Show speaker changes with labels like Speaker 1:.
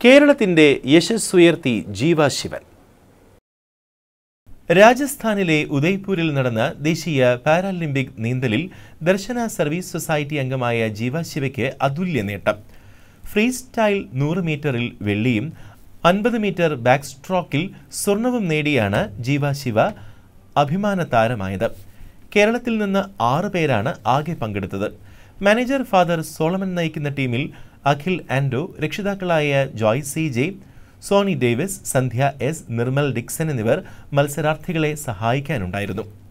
Speaker 1: കേരളത്തിന്റെ യശസ്സുയർത്തി ജീവ ശിവൻ രാജസ്ഥാനിലെ ഉദയ്പൂരിൽ നടന്ന ദേശീയ പാരാലിമ്പിക് നീന്തലിൽ ദർശന സർവീസ് സൊസൈറ്റി അംഗമായ ജീവ ശിവയ്ക്ക് അതുല്യ നേട്ടം ഫ്രീ സ്റ്റൈൽ നൂറ് മീറ്ററിൽ വെള്ളിയും അൻപത് മീറ്റർ ബാക്ക് സ്ട്രോക്കിൽ സ്വർണവും നേടിയാണ് ജീവ ശിവ അഭിമാന താരമായത് കേരളത്തിൽ നിന്ന് ആറ് പേരാണ് ആകെ പങ്കെടുത്തത് മാനേജർ ഫാദർ സോളമൻ നയിക്കുന്ന ടീമിൽ അഖിൽ ആൻഡോ രക്ഷിതാക്കളായ Joy C J Sony Davis Sandhya S Nirmal Dixon എന്നിവർ മത്സരാർത്ഥികളെ സഹായിക്കാനുണ്ടായിരുന്നു